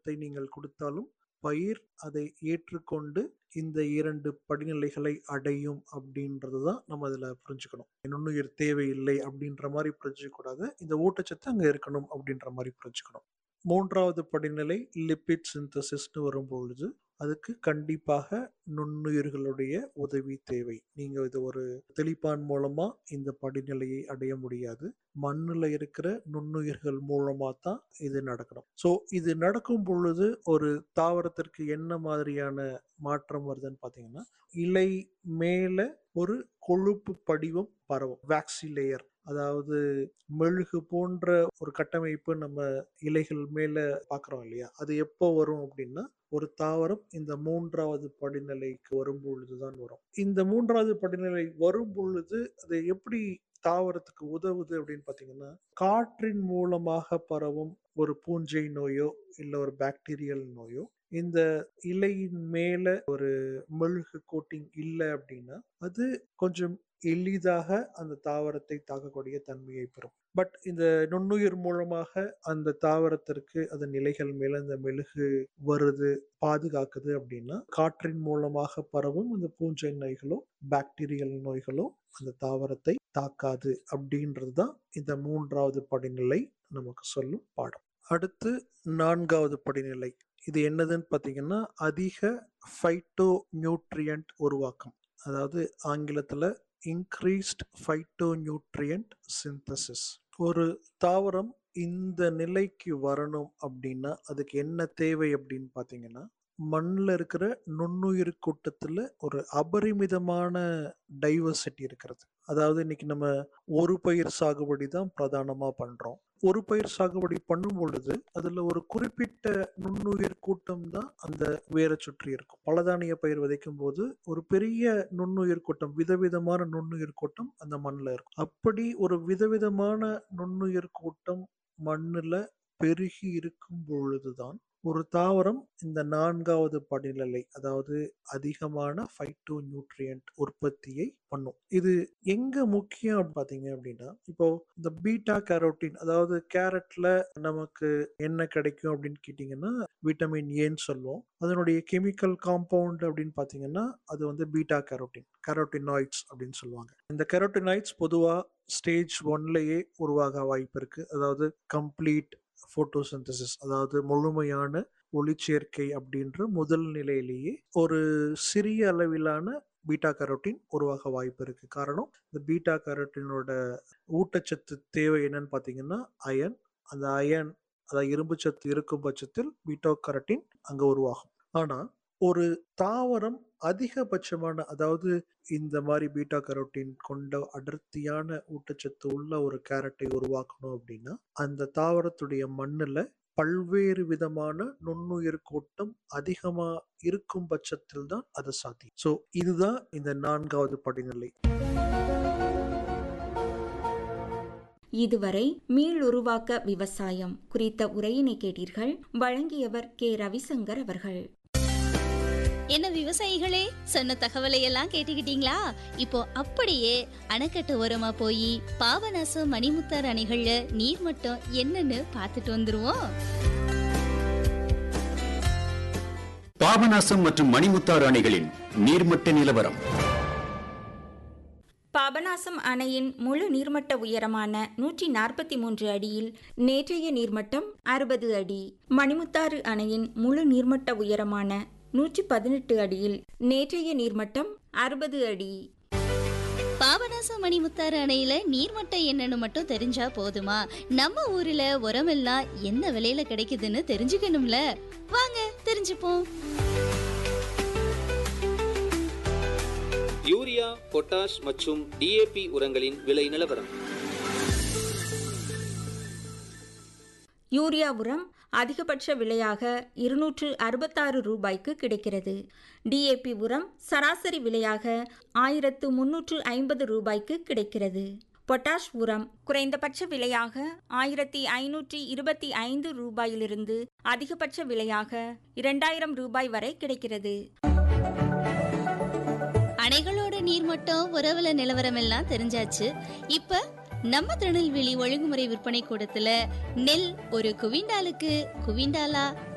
ஊட்டச்சத்தை நீங்கள் கொடுத்தாலும் பயிர் அதை ஏற்றுக்கொண்டு இந்த இரண்டு படிநிலைகளை அடையும் அப்படின்றது தான் நம்ம அதில் புரிஞ்சுக்கணும் நுண்ணுயிர் தேவையில்லை அப்படின்ற மாதிரி புரிஞ்சுக்கூடாது இந்த ஊட்டச்சத்து அங்கே இருக்கணும் அப்படின்ற மாதிரி புரிஞ்சுக்கணும் மூன்றாவது படிநிலை லிபிட் சிந்தசிஸ்னு வரும்பொழுது அதுக்கு கண்டிப்பாக நுண்ணுயிர்களுடைய உதவி தேவை நீங்க இது ஒரு தெளிப்பான் மூலமா இந்த படிநிலையை அடைய முடியாது மண்ணுல இருக்கிற நுண்ணுயிர்கள் மூலமா தான் இது நடக்கணும் ஸோ இது நடக்கும் பொழுது ஒரு தாவரத்திற்கு என்ன மாதிரியான மாற்றம் வருதுன்னு பார்த்தீங்கன்னா இலை மேல ஒரு கொழுப்பு படிவம் பரவும் வேக்சி லேயர் அதாவது மெழுகு போன்ற ஒரு கட்டமைப்பு நம்ம இலைகள் மேல பாக்குறோம் இல்லையா அது எப்போ வரும் அப்படின்னா ஒரு தாவரம் இந்த மூன்றாவது படிநிலைக்கு வரும் பொழுதுதான் வரும் இந்த மூன்றாவது படிநிலை வரும் பொழுது அது எப்படி தாவரத்துக்கு உதவுது அப்படின்னு பாத்தீங்கன்னா காற்றின் மூலமாக பரவும் ஒரு பூஞ்சை நோயோ இல்ல ஒரு பாக்டீரியல் நோயோ இந்த இலையின் மேல ஒரு மெழுகு கோட்டிங் இல்லை அப்படின்னா அது கொஞ்சம் எளிதாக அந்த தாவரத்தை தாக்கக்கூடிய தன்மையை பெறும் பட் இந்த நுண்ணுயிர் மூலமாக அந்த தாவரத்திற்கு அதன் இலைகள் மேல இந்த மெழுகு வருது பாதுகாக்குது அப்படின்னா காற்றின் மூலமாக பரவும் இந்த பூஞ்சை நோய்களோ பாக்டீரியல் நோய்களோ அந்த தாவரத்தை தாக்காது அப்படின்றது தான் இந்த மூன்றாவது படிநிலை நமக்கு சொல்லும் பாடம் அடுத்து நான்காவது படிநிலை இது என்னதுன்னு பார்த்தீங்கன்னா அதிக ஃபைட்டோ நியூட்ரியன்ட் உருவாக்கம் அதாவது ஆங்கிலத்தில் இன்க்ரீஸ்ட் ஃபைட்டோ நியூட்ரியன்ட் சிந்தசிஸ் ஒரு தாவரம் இந்த நிலைக்கு வரணும் அப்படின்னா அதுக்கு என்ன தேவை அப்படின்னு பார்த்தீங்கன்னா மண்ணில் இருக்கிற நுண்ணுயிர் கூட்டத்தில் ஒரு அபரிமிதமான டைவர்சிட்டி இருக்கிறது அதாவது இன்னைக்கு நம்ம ஒரு பயிர் சாகுபடி தான் பிரதானமாக பண்ணுறோம் ஒரு பயிர் சாகுபடி பண்ணும் பொழுது அதுல ஒரு குறிப்பிட்ட நுண்ணுயிர் கூட்டம் தான் அந்த வேரை சுற்றி இருக்கும் பலதானிய பயிர் விதைக்கும் போது ஒரு பெரிய நுண்ணுயிர் கூட்டம் விதவிதமான நுண்ணுயிர் கூட்டம் அந்த மண்ணில் இருக்கும் அப்படி ஒரு விதவிதமான நுண்ணுயிர் கூட்டம் மண்ணுல பெருகி இருக்கும் பொழுதுதான் ஒரு தாவரம் இந்த நான்காவது படிநிலை அதாவது அதிகமான ஃபைட்டோ நியூட்ரியன்ட் உற்பத்தியை பண்ணும் இது எங்க முக்கியம் பார்த்தீங்க அப்படின்னா இப்போ இந்த பீட்டா கேரோட்டின் அதாவது கேரட்ல நமக்கு என்ன கிடைக்கும் அப்படின்னு கேட்டிங்கன்னா விட்டமின் ஏன்னு சொல்லுவோம் அதனுடைய கெமிக்கல் காம்பவுண்ட் அப்படின்னு பார்த்தீங்கன்னா அது வந்து பீட்டா கேரோட்டின் கேரோட்டினாய்ட்ஸ் அப்படின்னு சொல்லுவாங்க இந்த கேரோட்டினாய்ட்ஸ் பொதுவாக ஸ்டேஜ் ஒன்லயே உருவாக வாய்ப்பு இருக்கு அதாவது கம்ப்ளீட் போட்டோசிந்தசிஸ் அதாவது முழுமையான ஒளிச்சேர்க்கை அப்படின்ற முதல் நிலையிலேயே ஒரு சிறிய அளவிலான பீட்டா கரோட்டின் உருவாக வாய்ப்பு இருக்கு காரணம் இந்த பீட்டா கரோட்டினோட ஊட்டச்சத்து தேவை என்னன்னு பார்த்தீங்கன்னா அயன் அந்த அயன் அதாவது இரும்பு சத்து இருக்கும் பட்சத்தில் பீட்டா கரோட்டின் அங்கே உருவாகும் ஆனால் ஒரு தாவரம் அதிகபட்சமான அதாவது இந்த மாதிரி பீட்டா கரோட்டின் கொண்ட அடர்த்தியான ஊட்டச்சத்து உள்ள ஒரு கேரட்டை உருவாக்கணும் அப்படின்னா அந்த தாவரத்துடைய மண்ணுல பல்வேறு விதமான நுண்ணுயிர் கூட்டம் அதிகமா இருக்கும் பட்சத்தில் தான் அது சாத்தியம் ஸோ இதுதான் இந்த நான்காவது படிநிலை இதுவரை மீளுருவாக்க விவசாயம் குறித்த உரையினை கேட்டீர்கள் வழங்கியவர் கே ரவிசங்கர் அவர்கள் என்ன விவசாயிகளே சொன்ன தகவலை எல்லாம் கேட்டுக்கிட்டீங்களா இப்போ அப்படியே அணைக்கட்டு ஓரமா போய் பாபநாசம் மணிமுத்தார் அணைகள்ல நீர் மட்டம் என்னன்னு பார்த்துட்டு வந்துருவோம் பாபநாசம் மற்றும் மணிமுத்தாறு அணைகளின் நீர்மட்ட நிலவரம் பாபநாசம் அணையின் முழு நீர்மட்ட உயரமான நூற்றி நாற்பத்தி மூன்று அடியில் நேற்றைய நீர்மட்டம் அறுபது அடி மணிமுத்தாறு அணையின் முழு நீர்மட்ட உயரமான நூற்றி பதினெட்டு அடியில் நேற்றைய நீர்மட்டம் அறுபது அடி பாபநாசம் மணிமுத்தாறு அணையில நீர்மட்டம் என்னன்னு மட்டும் தெரிஞ்சா போதுமா நம்ம ஊர்ல உரமெல்லாம் என்ன விலையில கிடைக்குதுன்னு தெரிஞ்சுக்கணும்ல வாங்க தெரிஞ்சுப்போம் யூரியா பொட்டாஷ் மற்றும் டிஏபி உரங்களின் விலை நிலவரம் யூரியா உரம் அதிகபட்ச விலையாக இருநூற்று அறுபத்தாறு ரூபாய்க்கு கிடைக்கிறது டிஏபி உரம் சராசரி விலையாக ஆயிரத்து முன்னூற்று ஐம்பது ரூபாய்க்கு கிடைக்கிறது பொட்டாஷ் உரம் குறைந்தபட்ச விலையாக ஆயிரத்தி ஐநூற்றி இருபத்தி ஐந்து ரூபாயிலிருந்து அதிகபட்ச விலையாக இரண்டாயிரம் ரூபாய் வரை கிடைக்கிறது அணைகளோட நீர்மட்டம் உறவுல நிலவரம் எல்லாம் தெரிஞ்சாச்சு இப்ப நம்ம திருநெல்வேலி ஒழுங்குமுறை விற்பனை கூடத்துல நெல் ஒரு குவிண்டாலுக்கு குவிண்டாலா